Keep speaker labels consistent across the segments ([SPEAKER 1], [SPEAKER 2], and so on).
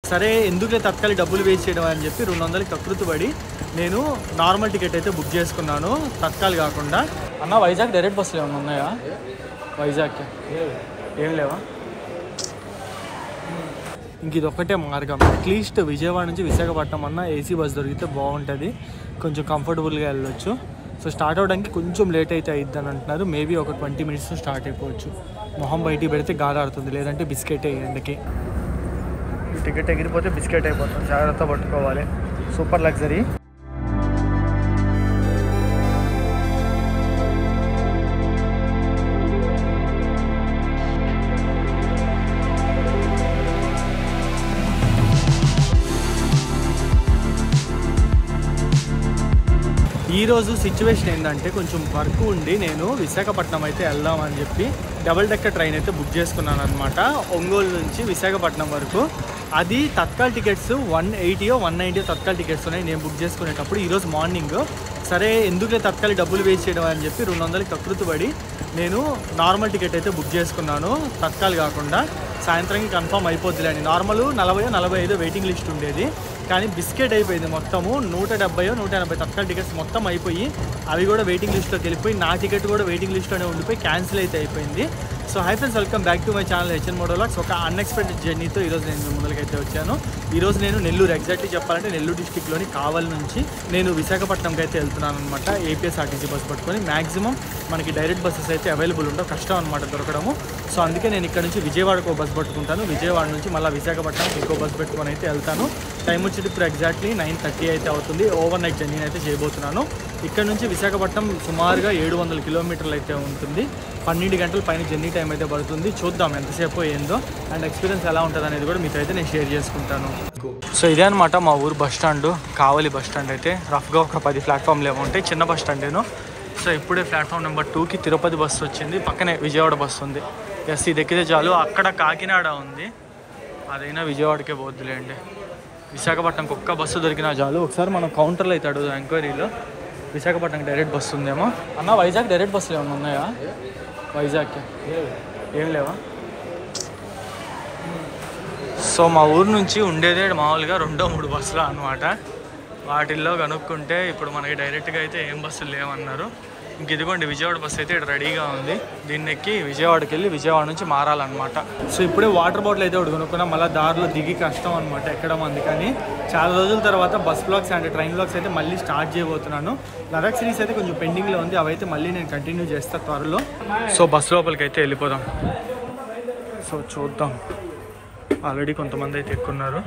[SPEAKER 1] సరే ఎందుకులే తత్కాలి డబ్బులు వేస్ట్ చేయడం అని చెప్పి రెండు వందలకి కకృతి పడి నేను నార్మల్ టికెట్ అయితే బుక్ చేసుకున్నాను తత్కాల్ కాకుండా అన్న వైజాగ్ డైరెక్ట్ బస్సులు ఏమైనా ఉన్నాయా వైజాగ్కి ఏం లేవా ఇంక ఇది ఒక్కటే మార్గం అట్లీస్ట్ విజయవాడ నుంచి విశాఖపట్నం అన్న ఏసీ బస్ దొరికితే బాగుంటుంది కొంచెం కంఫర్టబుల్గా వెళ్ళొచ్చు సో స్టార్ట్ అవడానికి కొంచెం లేట్ అయితే అయిద్ది అని అంటున్నారు మేబీ ఒక ట్వంటీ మినిట్స్ స్టార్ట్ అయిపోవచ్చు మొహం బయటికి పెడితే గాలి ఆడుతుంది లేదంటే బిస్కెట్ ఎండకి ఈ టికెట్ ఎగిరిపోతే బిస్కెట్ అయిపోతుంది జాగ్రత్త పట్టుకోవాలి సూపర్ లగ్జరీ ఈ రోజు సిచ్యువేషన్ ఏంటంటే కొంచెం వర్క్ ఉండి నేను విశాఖపట్నం అయితే వెళ్దామని చెప్పి డబుల్ డెక్కర్ ట్రైన్ అయితే బుక్ చేసుకున్నాను అనమాట ఒంగోలు నుంచి విశాఖపట్నం వరకు అది తత్కాల్ టికెట్స్ వన్ ఎయిటీయో వన్ నైంటీయో తత్కాల్ టికెట్స్ ఉన్నాయి నేను బుక్ చేసుకునేటప్పుడు ఈరోజు మార్నింగ్ సరే ఎందుకులే తత్కాలి డబ్బులు వేస్ట్ చేయడం అని చెప్పి రెండు వందలకి కకృతి పడి నేను నార్మల్ టికెట్ అయితే బుక్ చేసుకున్నాను తత్కాల్ కాకుండా సాయంత్రానికి కన్ఫర్మ్ అయిపోద్దిలే అని నార్మల్ నలభై నలభై ఐదు వెయిటింగ్ లిస్ట్ ఉండేది కానీ బిస్కెట్ అయిపోయింది మొత్తము నూట డెబ్బయో నూట ఎనభై తత్కాల్ టికెట్స్ మొత్తం అయిపోయి అవి కూడా వెయిటింగ్ లిస్ట్లోకి వెళ్ళిపోయి నా టికెట్ కూడా వెయిటింగ్ లిస్ట్లోనే ఉండిపోయి క్యాన్సిల్ అయితే అయిపోయింది so hi friends welcome back to my channel H N మోడోలాక్స్ ఒక అన్ఎక్స్పెక్టెడ్ జర్నీతో ఈరోజు నేను మీ ముందరికైతే వచ్చాను ఈరోజు నేను నెల్లూరు ఎగ్జాక్ట్లీ చెప్పాలంటే నెల్లూరు డిస్టిక్లోని కావల్ నుంచి నేను విశాఖపట్నంకి అయితే వెళ్తున్నాను అనమాట ఏపీఎస్ఆర్టీసీ బస్ పట్టుకొని మాక్సిమం మనకి డైరెక్ట్ బస్సెస్ అయితే అవైలబుల్ ఉండవు కష్టం అనమాట దొరకడము సో అందుకే నేను ఇక్కడ నుంచి విజయవాడకు బస్ పట్టుకుంటాను విజయవాడ నుంచి మళ్ళీ విశాఖపట్నంకి ఇంకో బస్ పెట్టుకొని అయితే వెళ్తాను టైం వచ్చేది ఇప్పుడు ఎగ్జాక్ట్లీ నైన్ థర్టీ అయితే అవుతుంది ఓవర్ నైట్ జర్నీ అయితే చేయబోతున్నాను ఇక్కడ నుంచి విశాఖపట్నం సుమారుగా ఏడు వందల కిలోమీటర్లు అయితే ఉంటుంది పన్నెండు గంటల పైన జర్నీ టైం అయితే పడుతుంది చూద్దాం ఎంతసేపు ఏందో అండ్ ఎక్స్పీరియన్స్ ఎలా ఉంటుంది అనేది కూడా మీతో అయితే నేను షేర్ చేసుకుంటాను సో ఇదే అనమాట మా ఊరు bus stand Kavali bus stand అయితే రఫ్గా ఒక పది ప్లాట్ఫామ్లు ఏమో ఉంటాయి చిన్న బస్ స్టాండేను సో ఇప్పుడే ప్లాట్ఫామ్ నెంబర్ టూకి తిరుపతి బస్సు వచ్చింది పక్కనే విజయవాడ బస్సు ఉంది ఎస్ ఇది ఎక్కితే చాలు అక్కడ కాకినాడ ఉంది అదైనా విజయవాడకే పోద్దులేండి విశాఖపట్నంకి ఒక్క బస్సు దొరికినా చాలు ఒకసారి మనం కౌంటర్లో అయితే అడుగుదాం ఎంక్వైరీలో విశాఖపట్నంకి డైరెక్ట్ బస్సు ఉందేమో అన్న వైజాగ్ డైరెక్ట్ బస్సులు ఏమైనా ఉన్నాయా వైజాగ్కి ఏం లేవా సో మా ఊరు నుంచి ఉండేదే మామూలుగా రెండో మూడు బస్సులు అనమాట వాటిల్లో కనుక్కుంటే ఇప్పుడు మనకి డైరెక్ట్గా అయితే ఏం బస్సులు లేవన్నారు ఇంక ఇదిగోండి విజయవాడ బస్సు అయితే ఇక్కడ రెడీగా ఉంది దీన్ని ఎక్కి విజయవాడకి వెళ్ళి విజయవాడ నుంచి మారాలన్నమాట సో ఇప్పుడే వాటర్ బాటిల్ అయితే ఒకటి కొనుక్కున్నాం మళ్ళీ దారిలో దిగి కష్టం అనమాట ఎక్కడం అందుకని చాలా రోజుల తర్వాత bus blogs and train blogs అయితే మళ్ళీ స్టార్ట్ చేయబోతున్నాను లదాఖ్ సిరీస్ అయితే కొంచెం పెండింగ్లో ఉంది అవైతే మళ్ళీ నేను కంటిన్యూ చేస్తాను త్వరలో సో బస్ లోపలికి అయితే వెళ్ళిపోదాం సో చూద్దాం ఆల్రెడీ కొంతమంది అయితే ఎక్కున్నారు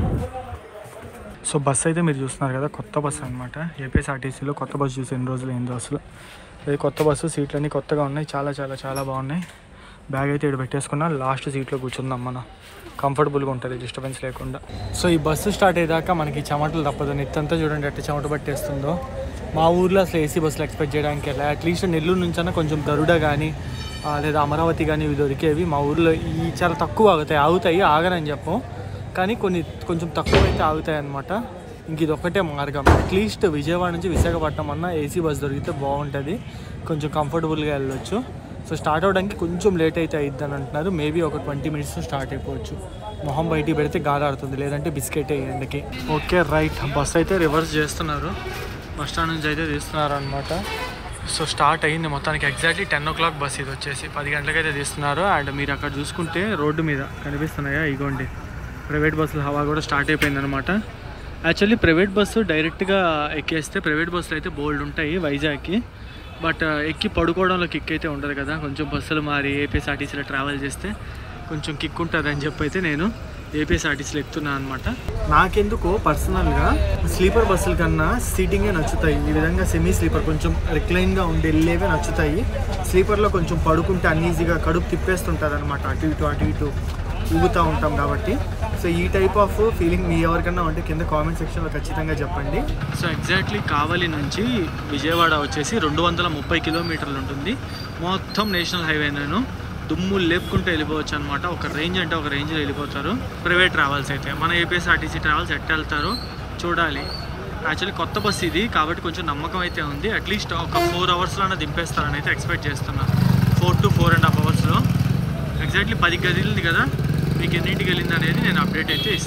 [SPEAKER 1] సో బస్ అయితే మీరు చూస్తున్నారు కదా కొత్త బస్ అనమాట ఏపీఎస్ఆర్టీసీలో కొత్త బస్సు చూసి ఎన్ని రోజులు ఎన్ని రోజులు ఇది కొత్త బస్సు సీట్లు అన్నీ కొత్తగా ఉన్నాయి చాలా చాలా చాలా బాగున్నాయి బ్యాగ్ అయితే ఇక్కడ పెట్టేసుకున్నా లాస్ట్ సీట్లో కూర్చుందాం మనం కంఫర్టబుల్గా ఉంటుంది డిస్టర్బెన్స్ లేకుండా సో ఈ బస్సు స్టార్ట్ అయ్యాక మనకి చెమటలు తప్పదు నెత్తంతా చూడండి ఎట్ట చెమట పట్టేస్తుందో మా ఊర్లో అసలు ఏసీ బస్సులు ఎక్స్పెక్ట్ చేయడానికి వెళ్ళా అట్లీస్ట్ నెల్లూరు నుంచి అన్న కొంచెం గరుడ కానీ ఆ, లేదా అమరావతి కానీ ఇవి దొరికేవి మా ఊర్లో ఈ చాలా తక్కువ ఆగుతాయి ఆగుతాయి ఆగనని చెప్పం కానీ కొన్ని కొంచెం తక్కువ అయితే ఆగుతాయి అనమాట ఇంక ఇది ఒక్కటే మార్గం అట్లీస్ట్ విజయవాడ నుంచి విశాఖపట్నం అన్న ఏసీ బస్ దొరికితే బాగుంటుంది కొంచెం కంఫర్టబుల్గా వెళ్ళొచ్చు సో స్టార్ట్ అవడానికి కొంచెం లేట్ అయితే అయిద్ది అని అంటున్నారు మేబీ ఒక ట్వంటీ మినిట్స్ స్టార్ట్ అయిపోవచ్చు మొహం బయటికి పెడితే గాలి ఆడుతుంది లేదంటే బిస్కెట్ ఎండకి ఓకే రైట్ బస్ అయితే రివర్స్ చేస్తున్నారు బస్ స్టాండ్ నుంచి అయితే తీస్తున్నారు అనమాట సో స్టార్ట్ అయ్యింది మొత్తానికి exactly ten o'clock bus ఇది వచ్చేసి పది గంటలకైతే తీస్తున్నారు అండ్ మీరు అక్కడ చూసుకుంటే రోడ్డు మీద కనిపిస్తున్నాయా ఇగోండి ప్రైవేట్ బస్సులు హవా కూడా స్టార్ట్ అయిపోయింది అనమాట యాక్చువల్లీ ప్రైవేట్ బస్సు డైరెక్ట్గా ఎక్కేస్తే ప్రైవేట్ బస్సులు అయితే బోల్డ్ ఉంటాయి వైజాగ్కి బట్ ఎక్కి పడుకోవడంలో కిక్ అయితే ఉండదు కదా కొంచెం బస్సులు మారి ఏపీఎస్ఆర్టీసీలో ట్రావెల్ చేస్తే కొంచెం కిక్ ఉంటుంది అని చెప్పి అయితే నేను ఏపీఎస్ఆర్టీసీలో ఎక్కుతున్నాను అనమాట నాకెందుకో పర్సనల్గా స్లీపర్ బస్సుల కన్నా సీటింగే నచ్చుతాయి ఈ విధంగా సెమీ స్లీపర్ కొంచెం రిక్లైన్గా ఉండి వెళ్ళేవే నచ్చుతాయి స్లీపర్లో కొంచెం పడుకుంటే అన్ఈజీగా కడుపు తిప్పేస్తుంటుంది అనమాట అటు ఇటు అటు ఇటు ఊగుతూ ఉంటాం కాబట్టి సో ఈ టైప్ ఆఫ్ ఫీలింగ్ మీ ఎవరికన్నా ఉంటే కింద కామెంట్ సెక్షన్లో ఖచ్చితంగా చెప్పండి సో ఎగ్జాక్ట్లీ కావలి నుంచి విజయవాడ వచ్చేసి రెండు వందల ముప్పై కిలోమీటర్లు ఉంటుంది మొత్తం నేషనల్ హైవే నేను దుమ్ము లేపుకుంటూ వెళ్ళిపోవచ్చు అనమాట ఒక రేంజ్ అంటే ఒక రేంజ్లో వెళ్ళిపోతారు ప్రైవేట్ ట్రావెల్స్ అయితే మన ఏపీఎస్ఆర్టీసీ ట్రావెల్స్ ఎట్ట వెళ్తారు చూడాలి యాక్చువల్లీ కొత్త బస్ ఇది కాబట్టి కొంచెం నమ్మకం అయితే ఉంది అట్లీస్ట్ ఒక ఫోర్ అవర్స్లోనే దింపేస్తారని అయితే ఎక్స్పెక్ట్ చేస్తున్నా four to four and half అవర్స్లో ఎగ్జాక్ట్లీ పది గదిలింది కదా మీకు ఎన్నింటికి వెళ్ళింది అనేది నేను అప్డేట్ అయితే ఇస్తాను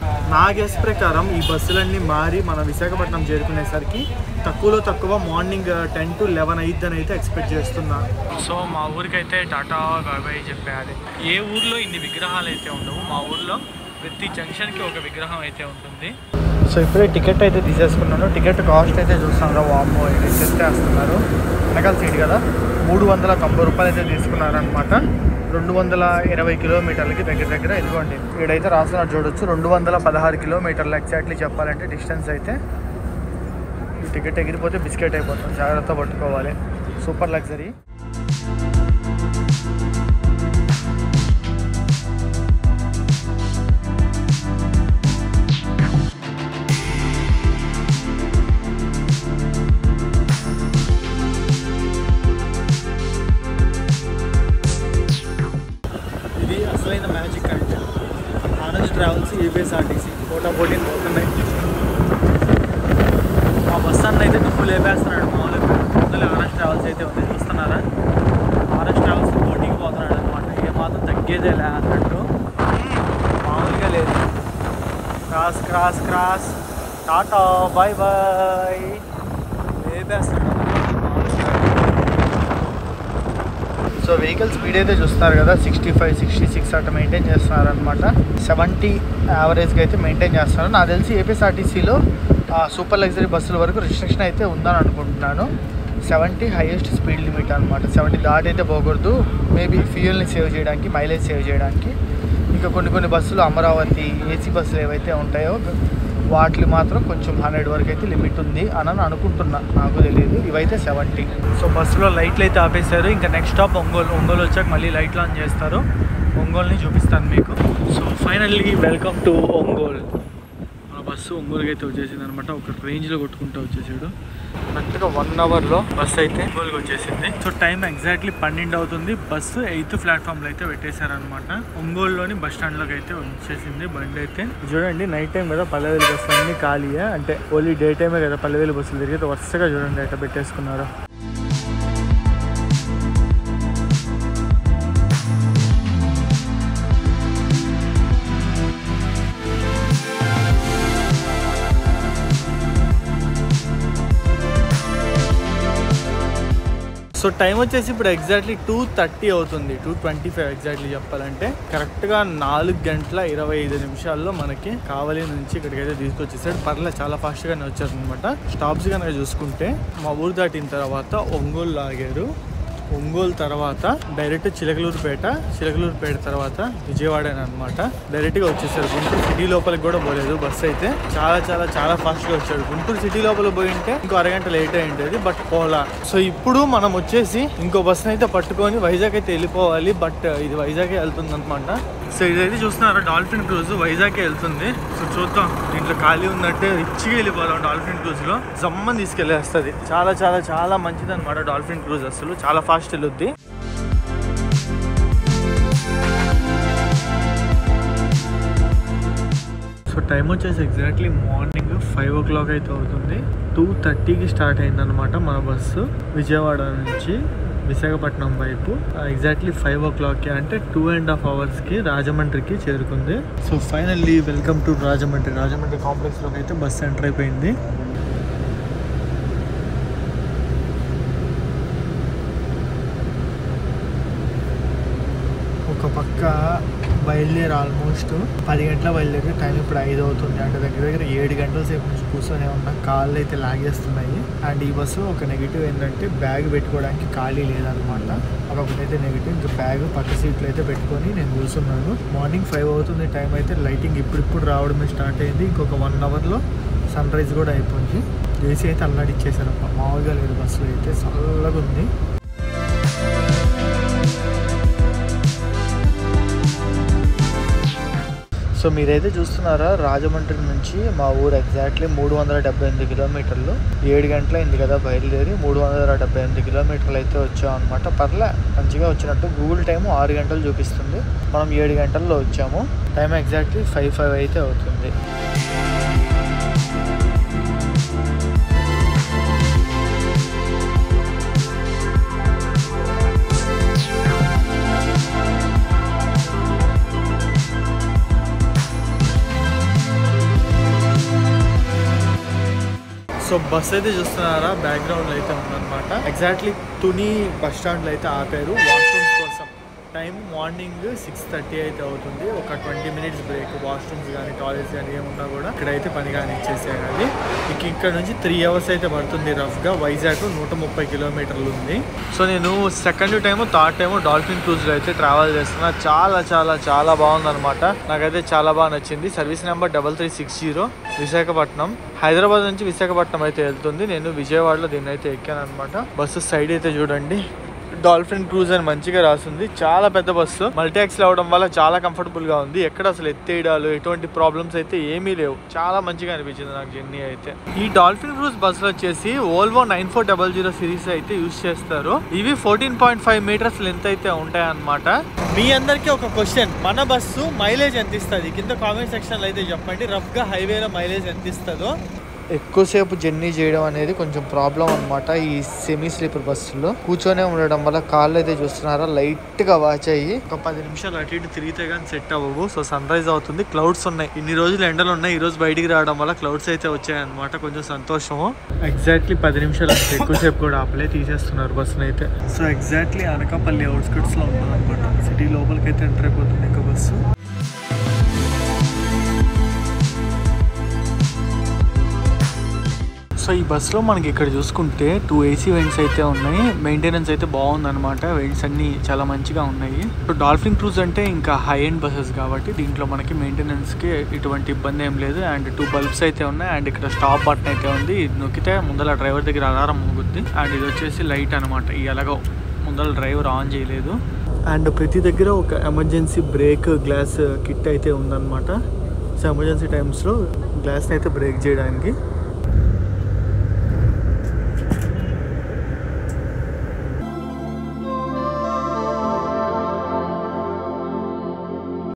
[SPEAKER 2] నా గెస్ ప్రకారం ఈ బస్సులన్నీ మారి మన విశాఖపట్నం చేరుకునేసరికి తక్కువలో తక్కువ మార్నింగ్ టెన్ టు లెవెన్ అయిద్దని అయితే ఎక్స్పెక్ట్ చేస్తున్నా
[SPEAKER 1] సో మా ఊరికైతే టాటా బాబాయ్ చెప్పారు ఏ ఊర్లో ఇన్ని విగ్రహాలు అయితే ఉండవు మా ఊర్లో ప్రతి జంక్షన్కి ఒక విగ్రహం అయితే ఉంటుంది
[SPEAKER 2] సో ఇప్పుడే టికెట్ అయితే తీసేసుకున్నాను టికెట్ కాస్ట్ అయితే చూస్తున్నాను వామ్మో వేస్తున్నారు వెనకాల సీట్ కదా మూడు వందల తొంభై రూపాయలు అయితే తీసుకున్నారనమాట రెండు వందల ఇరవై కిలోమీటర్లకి దగ్గర దగ్గర ఇదిగోండి ఇక్కడైతే రాస్తున్నట్టు చూడొచ్చు రెండు వందల పదహారు కిలోమీటర్లు ఎగ్జాక్ట్లీ చెప్పాలంటే డిస్టెన్స్ అయితే ఈ టికెట్ ఎగిరిపోతే బిస్కెట్ అయిపోతుంది జాగ్రత్త పట్టుకోవాలి సూపర్ లగ్జరీ ఇది అసలైన మ్యాజిక్ అంటే ఆనంద్ ట్రావెల్స్ ఏపీఎస్ఆర్టీసీ పోటా పోటీని పోతున్నాయి ఆ బస్ అన్న అయితే దుమ్ము లేపేస్తున్నాడు మామూలుగా ముందర ఆరెంజ్ ట్రావెల్స్ అయితే ఉంది చూస్తున్నారా ఆరెంజ్ ట్రావెల్స్ పోటీకి పోతున్నాడు అనమాట ఏ మాత్రం తగ్గేదేలే అన్నట్టు మామూలుగా లేదు cross cross cross tata bye bye లేపేస్తున్నాడు సో వెహికల్ స్పీడ్ అయితే చూస్తున్నారు కదా సిక్స్టీ ఫైవ్ సిక్స్టీ సిక్స్ అట్లా మెయింటైన్ చేస్తున్నారు అనమాట సెవెంటీ యావరేజ్గా అయితే మెయింటైన్ చేస్తున్నారు నాకు తెలిసి ఏపీఎస్ఆర్టీసీలో సూపర్ లగ్జరీ బస్సుల వరకు రిస్ట్రిక్షన్ అయితే ఉందని అనుకుంటున్నాను సెవెంటీ హైయెస్ట్ స్పీడ్ లిమిట్ అనమాట సెవెంటీ దాటి అయితే పోకూడదు మేబీ ఫ్యూయల్ని సేవ్ చేయడానికి మైలేజ్ సేవ్ చేయడానికి ఇంకా కొన్ని కొన్ని బస్సులు అమరావతి ఏసీ బస్సులు ఏవైతే ఉంటాయో వాటికి మాత్రం కొంచెం హండ్రెడ్ వరకు అయితే లిమిట్ ఉంది అని అనుకుంటున్నా నాకు తెలియదు ఇవైతే సెవెంటీ సో బస్సులో లైట్లు అయితే ఆపేశారు ఇంకా నెక్స్ట్ స్టాప్ ఒంగోలు ఒంగోలు వచ్చాక మళ్ళీ లైట్లు ఆన్ చేస్తారు ఒంగోలుని చూపిస్తాను మీకు so finally welcome to Ongole మన బస్సు ఒంగోలుకి అయితే వచ్చేసింది అనమాట ఒక రేంజ్లో కొట్టుకుంటూ వచ్చేసాడు కరెక్ట్గా వన్ అవర్లో బస్సు అయితే ఒంగోలుకి వచ్చేసింది సో టైం ఎగ్జాక్ట్లీ పన్నెండు అవుతుంది బస్సు ఎయిత్ ప్లాట్ఫామ్లో అయితే పెట్టేశారనమాట ఒంగోలులోని బస్ స్టాండ్లోకి అయితే వచ్చేసింది బండి అయితే చూడండి నైట్ టైం కదా పల్లెవేలు బస్సులు అన్నీ ఖాళీయే అంటే ఓన్లీ డే టైమే కదా పల్లెవేలు బస్సులు తిరిగితే వరుసగా చూడండి ఎట్లా పెట్టేసుకున్నారు సో టైం వచ్చేసి ఇప్పుడు ఎగ్జాక్ట్లీ టూ థర్టీ అవుతుంది టూ ట్వంటీ ఫైవ్ ఎగ్జాక్ట్లీ చెప్పాలంటే కరెక్ట్గా నాలుగు గంటల ఇరవై ఐదు నిమిషాల్లో మనకి కావలి నుంచి ఇక్కడికైతే తీసుకొచ్చేసాడు పర్లేదు చాలా ఫాస్ట్గానే వచ్చారు అనమాట స్టాప్స్ కనుక చూసుకుంటే మా ఊరు దాటిన తర్వాత ఒంగోలు లాగారు ఒంగోలు తర్వాత డైరెక్ట్ చిలకలూరుపేట చిలకలూరుపేట తర్వాత విజయవాడ అనమాట డైరెక్ట్గా వచ్చేసారు గుంటూరు సిటీ లోపలికి కూడా పోలేదు బస్సు అయితే చాలా చాలా చాలా ఫాస్ట్గా వచ్చాడు గుంటూరు సిటీ లోపల పోయి ఉంటే ఇంకో అరగంట లేట్ అయి ఉండేది బట్ పోలా సో ఇప్పుడు మనం వచ్చేసి ఇంకో బస్సుని అయితే పట్టుకొని వైజాగ్ అయితే వెళ్ళిపోవాలి బట్ ఇది వైజాగ్ వెళ్తుంది అనమాట సో ఇదైతే చూస్తున్నారా డాల్ఫిన్ క్రూజ్ వైజాగ్ వెళ్తుంది సో చూద్దాం దీంట్లో ఖాళీ ఉన్నట్టే రిచ్గా వెళ్ళిపోదాం డాల్ఫిన్ క్రూజ్ లో జమ్మని తీసుకెళ్ళేస్తుంది చాలా చాలా చాలా మంచిది అనమాట డాల్ఫిన్ క్రూజ్ అసలు చాలా ఫాస్ట్ వెళ్ళొద్ది సో టైం వచ్చేసి exactly morning five o'clock అయితే అవుతుంది టూ థర్టీకి స్టార్ట్ అయిందనమాట మన బస్సు విజయవాడ నుంచి విశాఖపట్నం వైపు ఎగ్జాక్ట్లీ ఫైవ్ ఓ క్లాక్కి అంటే టూ అండ్ హాఫ్ అవర్స్కి రాజమండ్రికి చేరుకుంది so finally welcome to Rajahmundry Rajahmundry కాంప్లెక్స్లోకి అయితే బస్ ఎంటర్ అయిపోయింది ఒక పక్క బయలుదేరి ఆల్మోస్ట్ పది గంటల బయలుదేరి టైం ఇప్పుడు ఐదు అవుతుంది అంటే దగ్గర దగ్గర ఏడు గంటల సేపు నుంచి కూర్చొని ఉన్న కాళ్ళు అయితే లాగేస్తున్నాయి అండ్ ఈ బస్సు ఒక నెగిటివ్ ఏంటంటే బ్యాగ్ పెట్టుకోవడానికి ఖాళీ లేదనమాట అదొకటి అయితే నెగిటివ్ ఇంకా బ్యాగ్ పక్క సీట్లు అయితే పెట్టుకొని నేను కూర్చున్నాను మార్నింగ్ ఫైవ్ అవుతుంది టైం అయితే లైటింగ్ ఇప్పుడిప్పుడు రావడమే స్టార్ట్ అయింది ఇంకొక వన్ అవర్లో సన్ రైజ్ కూడా అయిపోయింది ఏసీ అయితే అల్లాడిచ్చేసారు మామూలుగా లేదు బస్సు అయితే చల్లగా ఉంది సో మీరైతే చూస్తున్నారా రాజమండ్రి నుంచి మా ఊరు ఎగ్జాక్ట్లీ మూడు వందల డెబ్బై ఎనిమిది కిలోమీటర్లు ఏడు గంటలైంది కదా బయలుదేరి మూడు వందల డెబ్బై ఎనిమిది కిలోమీటర్లు అయితే వచ్చాం అనమాట పర్లే మంచిగా వచ్చినట్టు గూగుల్ టైము ఆరు గంటలు చూపిస్తుంది మనం ఏడు గంటల్లో వచ్చాము టైం ఎగ్జాక్ట్లీ ఫైవ్ ఫైవ్ అయితే అవుతుంది సో బస్ అయితే చూస్తున్నారా బ్యాక్గ్రౌండ్లో అయితే ఉందన్నమాట ఎగ్జాక్ట్లీ తుని బస్ స్టాండ్లో అయితే ఆపారు వాష్రూమ్స్ కోసం టైం మార్నింగ్ సిక్స్ థర్టీ అయితే అవుతుంది ఒక ట్వంటీ మినిట్స్ బ్రేక్ వాష్రూమ్స్ కానీ టాయిలెట్స్ కానీ ఏమున్నా కూడా ఇక్కడైతే పని కానీ ఇచ్చేసేయాలి ఇక ఇక్కడ నుంచి త్రీ అవర్స్ అయితే పడుతుంది రఫ్గా వైజాగ్ నూట ముప్పై కిలోమీటర్లు ఉంది సో నేను second time third time Dolphin క్రూజ్లో అయితే ట్రావెల్ చేస్తున్నా చాలా చాలా చాలా బాగుందన్నమాట నాకైతే చాలా బాగా నచ్చింది service number double three six zero Visakhapatnam Hyderabad నుంచి విశాఖపట్నం అయితే వెళ్తుంది నేను విజయవాడలో దీన్ని అయితే ఎక్కాను అనమాట బస్సు సైడ్ అయితే చూడండి డాల్ఫిన్ క్రూజ్ అని మంచిగా రాసింది చాలా పెద్ద బస్సు మల్టీఎక్స్లు అవడం వల్ల చాలా కంఫర్టబుల్ గా ఉంది ఎక్కడ అసలు ఎత్తేయడాలు ఎటువంటి ప్రాబ్లమ్స్ అయితే ఏమీ లేవు చాలా మంచిగా అనిపించింది నాకు జర్నీ అయితే ఈ డాల్ఫిన్ క్రూజ్ బస్సులు వచ్చేసి Volvo nine four double zero series అయితే యూస్ చేస్తారు ఇవి fourteen point five metres length అయితే ఉంటాయన్నమాట మీ అందరికీ ఒక క్వశ్చన్ మన బస్సు మైలేజ్ ఎంత ఇస్తుంది కింద కామెంట్ సెక్షన్లో అయితే చెప్పండి రఫ్గా హైవేలో మైలేజ్ ఎంత ఇస్తుందో ఎక్కువసేపు జర్నీ చేయడం అనేది కొంచెం ప్రాబ్లం అనమాట ఈ సెమీ స్లీపర్ బస్సులో కూర్చొనే ఉండడం వల్ల కాళ్ళు అయితే చూస్తున్నారా లైట్ గా వాచ్ అయ్యి ఒక పది నిమిషాలు అటు ఇటు తిరిగితే కానీ సెట్ అవ్వవు సో సన్ రైజ్ అవుతుంది క్లౌడ్స్ ఉన్నాయి ఇన్ని రోజులు ఎండలు ఉన్నాయి ఈ రోజు బయటికి రావడం వల్ల క్లౌడ్స్ అయితే వచ్చాయన్నమాట కొంచెం సంతోషము ఎగ్జాక్ట్లీ పది నిమిషాలు అంతే ఎక్కువసేపు కూడా ఆపలే తీసేస్తున్నారు బస్సును అయితే సో ఎగ్జాక్ట్లీ అనకాపల్లి అవుట్స్కట్స్ లో ఉంటుంది అనమాట సిటీ లోపలికి అయితే ఎంటర్ అయిపోతుంది ఇంకా బస్సు సో ఈ బస్సులో మనకి ఇక్కడ చూసుకుంటే టూ ఏసీ వెంట్స్ అయితే ఉన్నాయి మెయింటెనెన్స్ అయితే బాగుందన్నమాట వెంట్స్ అన్ని చాలా మంచిగా ఉన్నాయి సో డాల్ఫిన్ క్రూజ్ అంటే ఇంకా హై ఎండ్ బస్సెస్ కాబట్టి దీంట్లో మనకి మెయింటెనెన్స్కి ఎటువంటి ఇబ్బంది ఏం లేదు అండ్ టూ బల్బ్స్ అయితే ఉన్నాయి అండ్ ఇక్కడ స్టాప్ బటన్ అయితే ఉంది ఇది నొక్కితే ముందర డ్రైవర్ దగ్గర అలారం మోగుద్ది అండ్ ఇది వచ్చేసి లైట్ అనమాట ఈ ఎలాగో ముందర డ్రైవర్ ఆన్ చేయలేదు అండ్ ప్రతి దగ్గర ఒక ఎమర్జెన్సీ బ్రేక్ గ్లాస్ కిట్ అయితే ఉందన్నమాట సో ఎమర్జెన్సీ టైమ్స్లో గ్లాస్ని అయితే బ్రేక్ చేయడానికి